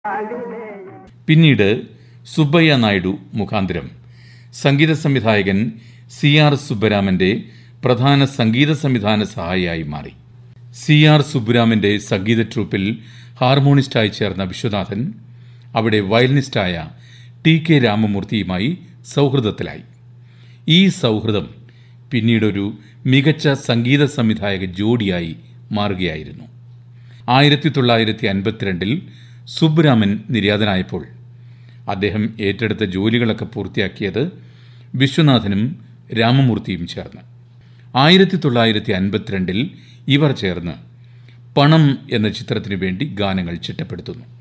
പിന്നീട് സുബ്ബയ്യ നായിഡു മുഖാന്തരം സംഗീത സംവിധായകൻ സി ആർ സുബ്ബരാമന്റെ പ്രധാന സംഗീത സംവിധാന സഹായിയായി മാറി സി ആർ സുബ്ബരാമന്റെ സംഗീത ട്രൂപ്പിൽ ഹാർമോണിസ്റ്റായി ചേർന്ന വിശ്വനാഥൻ അവിടെ വയലിനിസ്റ്റായ ടി കെ രാമമൂർത്തിയുമായി സൗഹൃദത്തിലായി ഈ സൗഹൃദം പിന്നീടൊരു മികച്ച സംഗീത സംവിധായക ജോഡിയായി മാറുകയായിരുന്നു ആയിരത്തി തൊള്ളായിരത്തി അൻപത്തിരണ്ടിൽ സുബ്രാമൻ നിര്യാതനായപ്പോൾ അദ്ദേഹം ഏറ്റെടുത്ത ജോലികളൊക്കെ പൂർത്തിയാക്കിയത് വിശ്വനാഥനും രാമമൂർത്തിയും ചേർന്ന് ആയിരത്തി തൊള്ളായിരത്തി അൻപത്തിരണ്ടിൽ ഇവർ ചേർന്ന് പണം എന്ന ചിത്രത്തിനു വേണ്ടി ഗാനങ്ങൾ ചിട്ടപ്പെടുത്തുന്നു